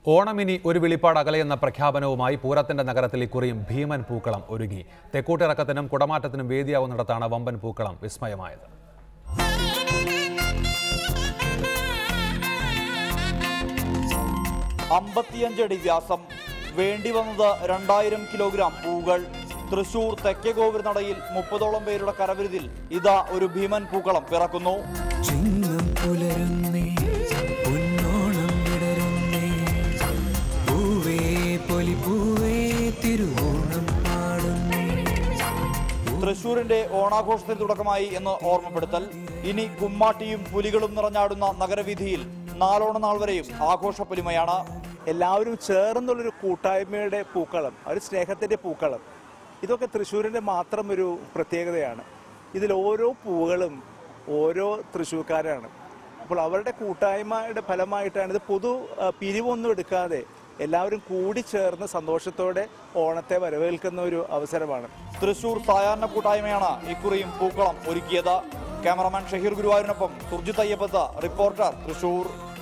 ഓണമിനി ഒരു വിളിപ്പാട് അകലെയെന്ന പ്രഖ്യാപനവുമായി പൂരത്തിന്റെ നഗരത്തിൽ ഇക്കുറിയും ഭീമൻ പൂക്കളം ഒരുങ്ങി തെക്കൂട്ടിറക്കത്തിനും കുടമാറ്റത്തിനും വേദിയാവുന്നിടത്താണ് വമ്പൻ പൂക്കളം വിസ്മയമായത് അമ്പത്തിയഞ്ചടി വ്യാസം വേണ്ടി വന്നത് രണ്ടായിരം കിലോഗ്രാം പൂകൾ തൃശൂർ തെക്കേ ഗോപുരനടയിൽ മുപ്പതോളം പേരുടെ കരവിരുതിൽ ഇതാ ഒരു ഭീമൻ പൂക്കളം പിറക്കുന്നു ചിങ്ങം പുലരുന്നേ പൊന്നോണം വിടരുന്നേ പൂവേ പൊലിപ്പൂവേ തിരുവോണം പാടുന്നേ തൃശൂരിന്റെ ഓണാഘോഷത്തിന് തുടക്കമായി എന്ന് ഓർമ്മപ്പെടുത്തൽ ഇനി കുമ്മാട്ടിയും പുലികളും നിറഞ്ഞാടുന്ന നഗരവീഥിയിൽ നാലോണ നാൾ വരെയും ആഘോഷപ്പൊലിമയാണ് എല്ലാവരും ചേർന്നുള്ളൊരു കൂട്ടായ്മയുടെ പൂക്കളം ഒരു സ്നേഹത്തിൻ്റെ പൂക്കളം ഇതൊക്കെ തൃശ്ശൂരിൻ്റെ മാത്രം ഒരു പ്രത്യേകതയാണ് ഇതിൽ ഓരോ പൂവുകളും ഓരോ തൃശ്ശൂർക്കാരാണ് അപ്പോൾ അവരുടെ കൂട്ടായ്മയുടെ ഫലമായിട്ടാണ് ഇത് പൊതു ആ, പിരിവൊന്നും എടുക്കാതെ എല്ലാവരും കൂടി ചേർന്ന് സന്തോഷത്തോടെ ഓണത്തെ വരവേൽക്കുന്ന ഒരു അവസരമാണ് തൃശൂർ സായാഹ്ന കൂട്ടായ്മയാണ് ഇക്കുറിയും പൂക്കളം ഒരുക്കിയത് ക്യാമറമാൻ ഷഹീർ ഗുരുവായൂരിനൊപ്പം സുർജിത് അയ്യപ്പത്ത് റിപ്പോർട്ടർ തൃശൂർ